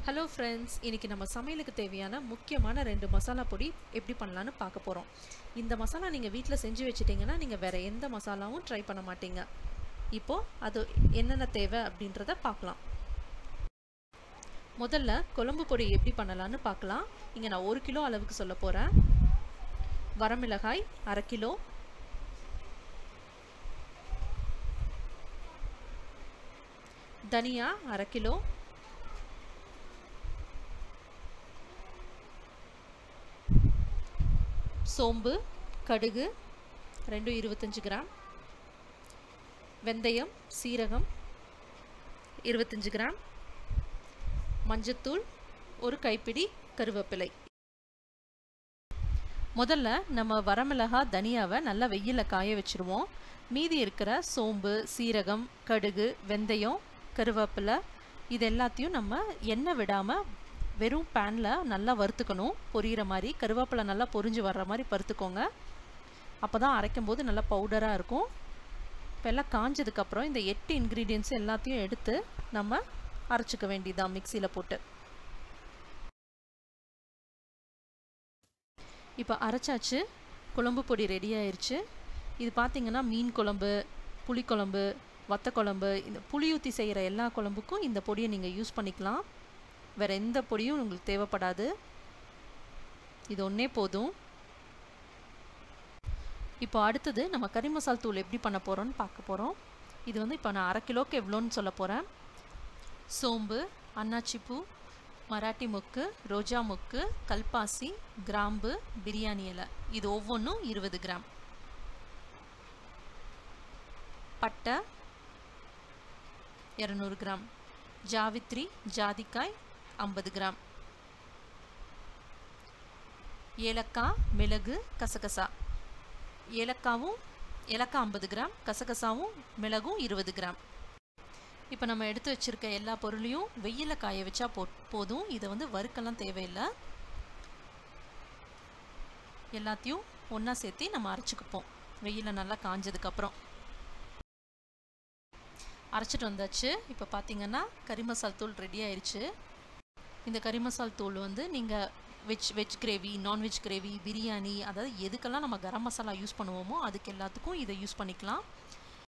hello friends இன்றைக்கி நம்ம சமையலுக்கு தேவையான முக்கியமான ரெண்டு மசாலா பொடி எப்படி பண்ணலான்னு பார்க்க போகிறோம் இந்த மசாலா நீங்கள் வீட்டில் செஞ்சு வச்சிட்டிங்கன்னா நீங்கள் வேறு எந்த மசாலாவும் ட்ரை பண்ண மாட்டீங்க இப்போது அது என்னென்ன தேவை அப்படின்றத பார்க்கலாம் முதல்ல குழம்பு பொடி எப்படி பண்ணலான்னு பார்க்கலாம் இங்கே நான் ஒரு கிலோ அளவுக்கு சொல்ல போகிறேன் வரமிளகாய் அரை கிலோ தனியா அரை கிலோ சோம்பு கடுகு ரெண்டும் இருபத்தஞ்சி கிராம் வெந்தயம் சீரகம் இருபத்தஞ்சி கிராம் மஞ்சத்தூள் ஒரு கைப்பிடி கருவேப்பிலை முதல்ல நம்ம வரமிளகா தனியாவை நல்லா வெயிலில் காய வச்சுருவோம் மீதி இருக்கிற சோம்பு சீரகம் கடுகு வெந்தயம் கருவேப்பிலை இது எல்லாத்தையும் நம்ம எண்ணெய் விடாமல் வெறும் பேனில் நல்லா வறுத்துக்கணும் பொரியிற மாதிரி கருவேப்பிலை நல்லா பொரிஞ்சு வர்ற மாதிரி வறுத்துக்கோங்க அப்போ தான் அரைக்கும் போது நல்லா பவுடராக இருக்கும் இப்போ எல்லாம் காஞ்சதுக்கப்புறம் இந்த எட்டு இன்க்ரீடியன்ஸ் எல்லாத்தையும் எடுத்து நம்ம அரைச்சிக்க வேண்டியதான் மிக்சியில் போட்டு இப்போ அரைச்சாச்சு குழம்பு பொடி ரெடி ஆயிடுச்சு இது பார்த்திங்கன்னா மீன் குழம்பு புளிக்குழம்பு வத்த குழம்பு இந்த புளி ஊற்றி செய்கிற எல்லா குழம்புக்கும் இந்த பொடியை நீங்கள் யூஸ் பண்ணிக்கலாம் வேறு எந்த பொடியும் உங்களுக்கு தேவைப்படாது இது ஒன்றே போதும் இப்போ அடுத்தது நம்ம கறி மசால் தூள் எப்படி பண்ண போகிறோம்னு பார்க்க போகிறோம் இது வந்து இப்போ நான் அரை கிலோக்கு எவ்வளோன்னு சொல்ல போகிறேன் சோம்பு அன்னாச்சிப்பூ மராட்டி மொக்கு ரோஜா மொக்கு கல்பாசி கிராம்பு பிரியாணி இலை இது ஒவ்வொன்றும் இருபது கிராம் பட்டை இரநூறு கிராம் ஜாவித்ரி ஜாதிக்காய் ஐம்பது கிராம் ஏலக்காய் மிளகு கசகசா ஏலக்காவும் ஏலக்காய் ஐம்பது கிராம் கசகசாவும் மிளகும் இருபது கிராம் இப்போ நம்ம எடுத்து வச்சுருக்க எல்லா பொருளையும் வெயிலில் காய வச்சா போ போதும் இதை வந்து வறுக்கெல்லாம் தேவையில்லை எல்லாத்தையும் ஒன்றா சேர்த்து நம்ம அரைச்சிக்குப்போம் வெயிலில் நல்லா காஞ்சதுக்கப்புறம் அரைச்சிட்டு வந்தாச்சு இப்போ பார்த்தீங்கன்னா கறி மசால் தூள் ரெடி ஆயிடுச்சு இந்த கறி மசால் தூள் வந்து நீங்கள் veg veg gravy non veg gravy biryani அதாவது எதுக்கெல்லாம் நம்ம கரம் மசாலா யூஸ் பண்ணுவோமோ அதுக்கு எல்லாத்துக்கும் இதை யூஸ் பண்ணிக்கலாம்